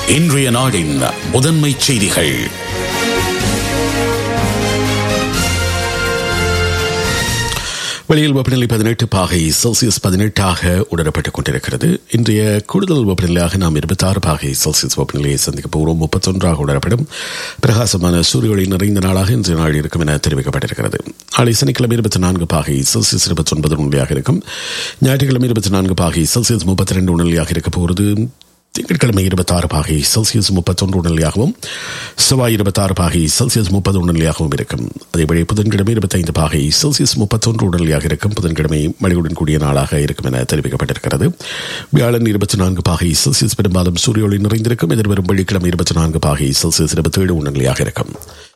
இன்றைய நாடின் முதன்மை செய்திகள் வெளியில் வெப்பநிலை பதினெட்டு பாகை செல்சியஸ் பதினெட்டாக உணரப்பட்டுக் கொண்டிருக்கிறது இன்றைய கூடுதல் வெப்பநிலையாக நாம் இருபத்தாறு பாகை செல்சியஸ் வெப்பநிலையை சந்திக்கப் போகிறோம் முப்பத்தொன்றாக உணரப்படும் பிரகாசமான சூரிய நிறைந்த நாளாக இன்றைய நாள் இருக்கும் என தெரிவிக்கப்பட்டிருக்கிறது நாளை சனிக்கிழமை இருபத்தி நான்கு பாகை செல்சியஸ் இருபத்தி ஒன்பது உணர்நிலையாக இருக்கும் ஞாயிற்றுக்கிழமை இருபத்தி நான்கு பாகை செல்சியஸ் முப்பத்தி ரெண்டு உணர்நிலையாக இருக்க போகிறது திங்கட்கிழமை இருபத்தாறு பாகை செல்சியஸ் முப்பத்தொன்று உணர்நிலையாகவும் செவ்வாய் இருபத்தாறு பாகை செல்சியஸ் முப்பது உணர்நிலையாகவும் இருக்கும் அதேபடி புதன்கிழமை இருபத்தைந்து பாகை செல்சியஸ் முப்பத்தொன்று உணர்நிலையாக இருக்கும் புதன்கிழமை மழையுடன் கூடிய நாளாக இருக்கும் என தெரிவிக்கப்பட்டிருக்கிறது வியாழன் இருபத்தி நான்கு பாகை செல்சியஸ் பெரும்பாலும் சூரிய ஒளி நிறைந்திருக்கும் எதிர்வரும் வெள்ளிக்கிழமை இருபத்தி நான்கு பாகை செல்சியஸ் இருபத்தேழு உணர்நிலையாக இருக்கும்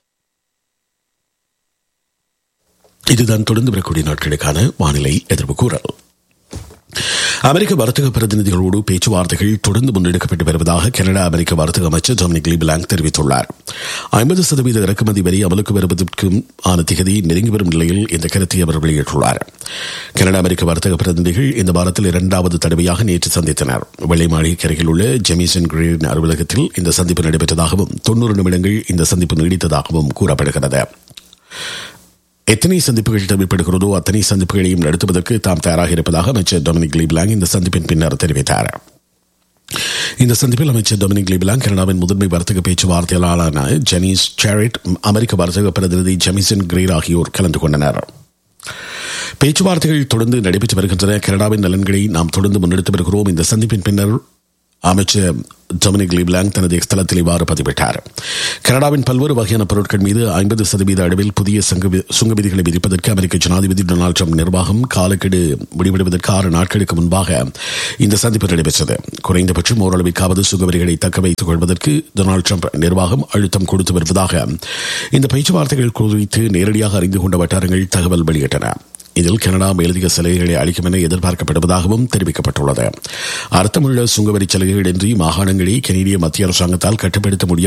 இதுதான் தொடர்ந்து வரக்கூடிய நாட்களுக்கான வானிலை எதிர்ப்பு கூறல் அமெரிக்க வர்த்தக பிரதிநிதிகளோடு பேச்சுவார்த்தைகள் தொடர்ந்து முன்னெடுக்கப்பட்டு வருவதாக கனடா அமெரிக்க வர்த்தக அமைச்சர் டொமினிக் லீபிலாங் தெரிவித்துள்ளார் ஐம்பது சதவீத இறக்குமதி வரி அமலுக்கு வருவதற்கும் ஆன திகதி நெருங்கி வரும் நிலையில் இந்த கருத்தை அவர் வெளியிட்டுள்ளார் கனடா அமெரிக்க வர்த்தக பிரதிநிதிகள் இந்த வாரத்தில் இரண்டாவது தடவையாக நேற்று சந்தித்தனர் வெள்ளை மாளிகை அருகில் உள்ள ஜெமிசன் கிரீன் அலுவலகத்தில் இந்த சந்திப்பு நடைபெற்றதாகவும் தொன்னூறு நிமிடங்கள் இந்த சந்திப்பு நீடித்ததாகவும் கூறப்படுகிறது எத்தனை சந்திப்புகள் தேவைப்படுகிறதோ அத்தனை சந்திப்புகளையும் நடத்துவதற்கு தாம் தயாராக இருப்பதாக அமைச்சர் டொமினிக் லீப்லாங் இந்த சந்திப்பின் பின்னர் தெரிவித்தார் இந்த சந்திப்பில் அமைச்சர் டொமினிக் லீபிலாங் கனடாவின் முதன்மை வர்த்தக பேச்சுவார்த்தையாளரான ஜெனிஸ் சேரிட் அமெரிக்க வர்த்தக பிரதிநிதி ஜெமிசன் கிரீர் ஆகியோர் கலந்து கொண்டனர் பேச்சுவார்த்தைகள் தொடர்ந்து நடைபெற்று வருகின்றன கனடாவின் நலன்களை நாம் தொடர்ந்து முன்னெடுத்து வருகிறோம் இந்த சந்திப்பின் பின்னர் அமைச்சர் டொமினிக் லீப்லாங் தனது ஸ்தலத்தில் இவ்வாறு பதிவிட்டார் கனடாவின் பல்வேறு வகையான பொருட்கள் மீது ஐம்பது சதவீத அளவில் புதிய சுங்க விதிகளை விதிப்பதற்கு அமெரிக்க ஜனாதிபதி டொனால்டு ட்ரம்ப் நிர்வாகம் காலக்கெடு முடிவெடுவதற்கு ஆறு நாட்களுக்கு முன்பாக இந்த சந்திப்பு நடைபெற்றது குறைந்தபட்சம் ஓரளவிற்காவது சுங்க வரிகளை தக்க வைத்துக் கொள்வதற்கு டொனால்டு ட்ரம்ப் நிர்வாகம் அழுத்தம் கொடுத்து வருவதாக இந்த பேச்சுவார்த்தைகள் குறித்து நேரடியாக அறிந்து கொண்ட வட்டாரங்கள் தகவல் வெளியிட்டன இதில் கனடா மேலதிக சலுகைகளை அளிக்கும் என எதிர்பார்க்கப்படுவதாகவும் தெரிவிக்கப்பட்டுள்ளது அர்த்தமுள்ள சுங்கவரி சலுகைகள் இன்றி மாகாணங்களை கனேடிய மத்திய அரசாங்கத்தால் கட்டுப்படுத்த முடியாது